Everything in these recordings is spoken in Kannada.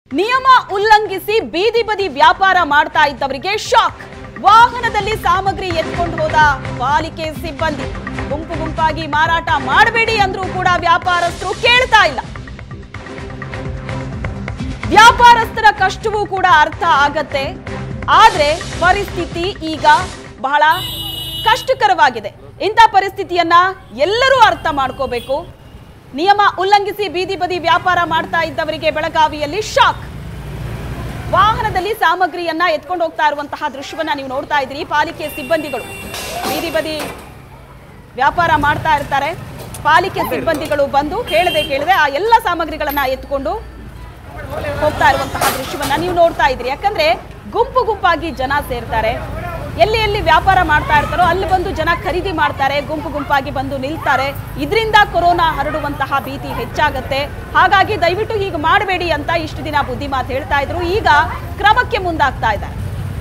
ನಿಯಮ ಉಲ್ಲಂಘಿಸಿ ಬೀದಿ ಬದಿ ವ್ಯಾಪಾರ ಮಾಡ್ತಾ ಇದ್ದವರಿಗೆ ಶಾಕ್ ವಾಹನದಲ್ಲಿ ಸಾಮಗ್ರಿ ಎತ್ಕೊಂಡು ಹೋದ ಪಾಲಿಕೆ ಸಿಬ್ಬಂದಿ ಗುಂಪು ಗುಂಪಾಗಿ ಮಾರಾಟ ಮಾಡಬೇಡಿ ಅಂದ್ರೂ ಕೂಡ ವ್ಯಾಪಾರಸ್ಥರು ಕೇಳ್ತಾ ಇಲ್ಲ ವ್ಯಾಪಾರಸ್ಥರ ಕಷ್ಟವೂ ಕೂಡ ಅರ್ಥ ಆಗತ್ತೆ ಆದ್ರೆ ಪರಿಸ್ಥಿತಿ ಈಗ ಬಹಳ ಕಷ್ಟಕರವಾಗಿದೆ ಇಂಥ ಪರಿಸ್ಥಿತಿಯನ್ನ ಎಲ್ಲರೂ ಅರ್ಥ ಮಾಡ್ಕೋಬೇಕು ನಿಯಮ ಉಲ್ಲಂಘಿಸಿ ಬೀದಿ ಬದಿ ವ್ಯಾಪಾರ ಮಾಡ್ತಾ ಇದ್ದವರಿಗೆ ಬೆಳಗಾವಿಯಲ್ಲಿ ಶಾಕ್ ವಾಹನದಲ್ಲಿ ಸಾಮಗ್ರಿಯನ್ನ ಎತ್ಕೊಂಡು ಹೋಗ್ತಾ ಇರುವಂತಹ ದೃಶ್ಯವನ್ನ ನೀವು ನೋಡ್ತಾ ಇದ್ದೀರಿ ಪಾಲಿಕೆ ಸಿಬ್ಬಂದಿಗಳು ಬೀದಿ ಬದಿ ವ್ಯಾಪಾರ ಮಾಡ್ತಾ ಇರ್ತಾರೆ ಪಾಲಿಕೆ ಸಿಬ್ಬಂದಿಗಳು ಬಂದು ಕೇಳದೆ ಕೇಳದೆ ಆ ಎಲ್ಲ ಸಾಮಗ್ರಿಗಳನ್ನ ಎತ್ಕೊಂಡು ಹೋಗ್ತಾ ಇರುವಂತಹ ದೃಶ್ಯವನ್ನ ನೀವು ನೋಡ್ತಾ ಇದ್ದೀರಿ ಯಾಕಂದ್ರೆ ಗುಂಪು ಗುಂಪಾಗಿ ಜನ ಸೇರ್ತಾರೆ ಎಲ್ಲಿ ಎಲ್ಲಿ ವ್ಯಾಪಾರ ಮಾಡ್ತಾ ಇರ್ತಾರೋ ಅಲ್ಲಿ ಬಂದು ಜನ ಖರೀದಿ ಮಾಡ್ತಾರೆ ಗುಂಪು ಗುಂಪಾಗಿ ಬಂದು ನಿಲ್ತಾರೆ ಇದರಿಂದ ಕೊರೋನಾ ಹರಡುವಂತಹ ಭೀತಿ ಹೆಚ್ಚಾಗತ್ತೆ ಹಾಗಾಗಿ ದಯವಿಟ್ಟು ಹೀಗೆ ಮಾಡಬೇಡಿ ಅಂತ ಇಷ್ಟು ದಿನ ಬುದ್ಧಿ ಮಾತು ಹೇಳ್ತಾ ಇದ್ರು ಈಗ ಕ್ರಮಕ್ಕೆ ಮುಂದಾಗ್ತಾ ಇದ್ದಾರೆ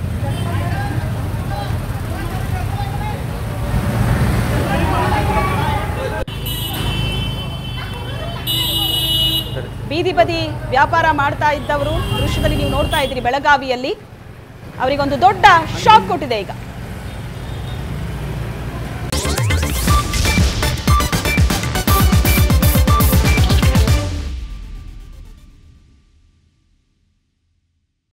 ಬೀದಿ ಬದಿ ವ್ಯಾಪಾರ ಮಾಡ್ತಾ ಇದ್ದವರು ದೃಶ್ಯದಲ್ಲಿ ನೀವು ನೋಡ್ತಾ ಇದ್ದೀರಿ ಬೆಳಗಾವಿಯಲ್ಲಿ ಅವರಿಗೊಂದು ದೊಡ್ಡ ಶಾಕ್ ಕೊಟ್ಟಿದೆ ಈಗ